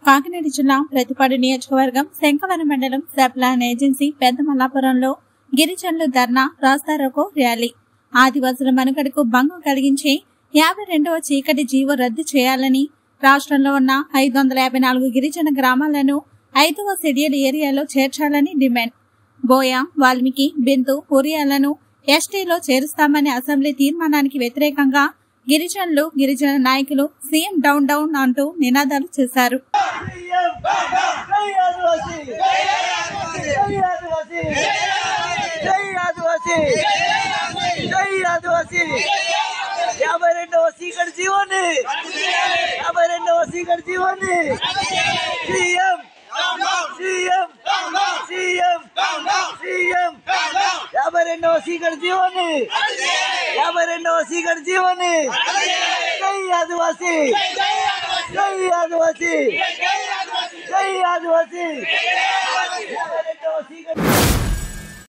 కాకినాడ జిల్లా ప్రతిపాడు నియోజకవర్గం శంఖవరం మండలం సెప్లాన్ ఏజెన్సీ పెద్ద మల్లాపురంలో గిరిజనులు ధర్నా రాస్తారోకో ర్యాలీ ఆదివాసుల మనుగడకు భంగం కలిగించే యాభై రెండవ చీకటి జీవో రద్దు చేయాలని రాష్ట్రంలో ఉన్న ఐదు వందల యాభై నాలుగు గిరిజన గ్రామాలను ఐదవ షెడ్యూల్ ఏరియాలో చేర్చాలని డిమాండ్ బోయ వాల్మీకి బిందు ఒరియాలను ఎస్టీలో చేరుస్తామనే అసెంబ్లీ తీర్మానానికి వ్యతిరేకంగా గిరిజనులు గిరిజన నాయకులు సీఎం డౌన్ డౌన్ అంటూ నినాదాలు చేశారు సీఎం జై ఆదివాసీ జై ఆదివాసీ జై ఆదివాసీ జై ఆదివాసీ యాభై రెండవ సీకటి జీవోని యాభై రెండవ సీకటి జీవోని సీఎం సీఎం సీఎం సీఎం యాభై రెండవ సీకటి జీవోని యాభై రెండవ సీకటి జీవోని జై ఆదివాసీ జై ఆదివాసీ జై ఆదివాసీ